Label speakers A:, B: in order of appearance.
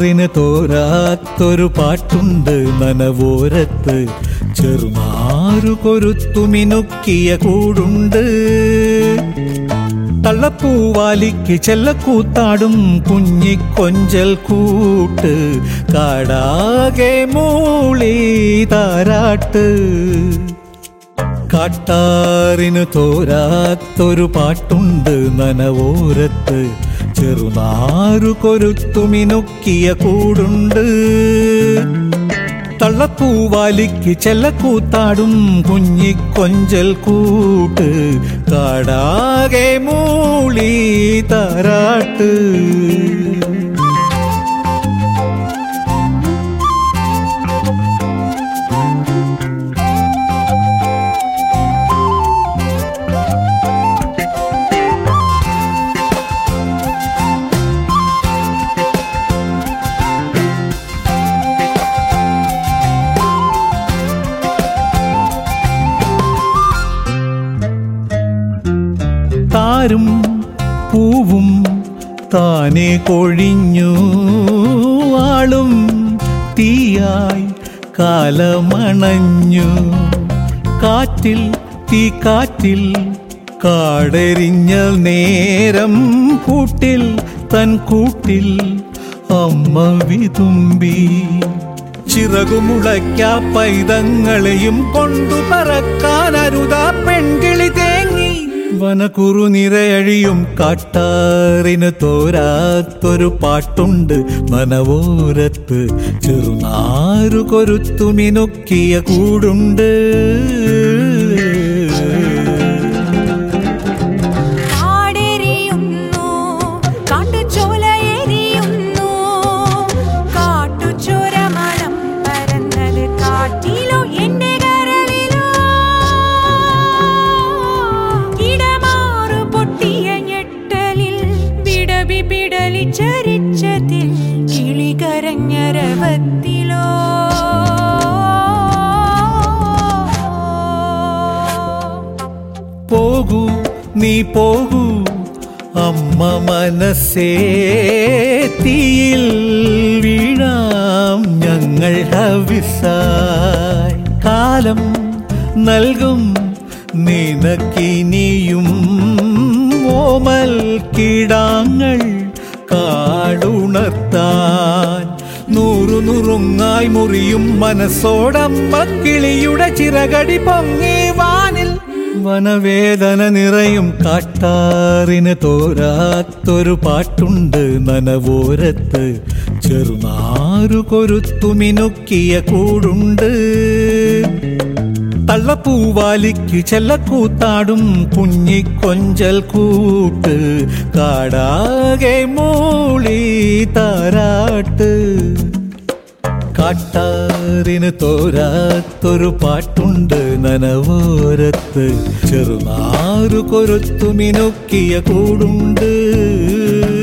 A: കാട്ടാറിന് തോരാത്തൊരു പാട്ടുണ്ട് നനവോരത്ത് ചെറുമാറു കൊരുത്തുമിനുക്കിയ കൂടുണ്ട് തള്ളപ്പൂവാലിക്ക് ചെല്ലക്കൂത്താടും കുഞ്ഞിക്കൊഞ്ചൽ കൂട്ട് കാടാകെ മൂളി താരാട്ട് കാട്ടാറിന് തോരാത്തൊരു പാട്ടുണ്ട് നനവോരത്ത് ചെറുനാറു കൊരുത്തുമിനുക്കിയ കൂടുണ്ട് തള്ളപ്പൂവാലിക്ക് ചെല്ലക്കൂത്താടും കുഞ്ഞിക്കൊഞ്ചൽ കൂട്ട് കാടാകെ മൂളി താരാട്ട് താരും പൂവും താനെ കൊഴിഞ്ഞു ആളും തീയായി കാലമണഞ്ഞു കാറ്റിൽ തീ കാറ്റിൽ കാടെരിഞ്ഞ നേരം കൂട്ടിൽ തൻ കൂട്ടിൽ അമ്മ വിതുമ്പി ചിറകുമുളയ്ക്ക പൈതങ്ങളെയും കൊണ്ടു പറക്കാൻ അരുതാ പെൺകിളി തേങ്ങി വനക്കുറു നിറയഴിയും കാട്ടാറിന് തോരാത്തൊരു പാട്ടുണ്ട് മനവോരത്ത് ചെറുനാറു കൊരുത്തുമിനുക്കിയ കൂടുണ്ട്
B: കാടെരിയുന്നു കാട്ടുചോലയെരിയുന്നു കാട്ടുചോരമണം പരന്നത് കാറ്റിലോ എന്റെ കരളിലോ ഇടമാറു പൊട്ടിയ ഞെട്ടലിൽ വിടവി പിടലി ചരിച്ചതിൽ കിളി കരഞ്ഞ രവത്തിലോ
A: പോകൂ നീ പോകൂ അമ്മ മനസ്സേ തീയിൽ വീഴാം ഞങ്ങൾ ഹവിസായി കാലം നൽകും നിനക്കിനിയും ഓമൽ കിടാങ്ങൾ കാടുണർത്താൻ നൂറു നുറുങ്ങായി മുറിയും മനസ്സോടമ്മ കിളിയുടെ ചിറകടി പൊങ്ങി വാനിൽ വനവേദന നിറയും കാട്ടാറിന് തോരാത്തൊരു പാട്ടുണ്ട് നനവോരത്ത് ചെറുനാറു കൊരുത്തുമിനുക്കിയ കൂടുണ്ട് തള്ളപ്പൂവാലിക്ക് ചെല്ലക്കൂത്താടും കുഞ്ഞിക്കൊഞ്ചൽ കൂട്ട് കാടാകെ മൂളി താരാട്ട് കാട്ടാറിന് തോരാത്തൊരു പാട്ടുണ്ട് നനവോരത്ത് ചെറുനാറു കൊരുത്തുമിനുക്കിയ കൂടുണ്ട്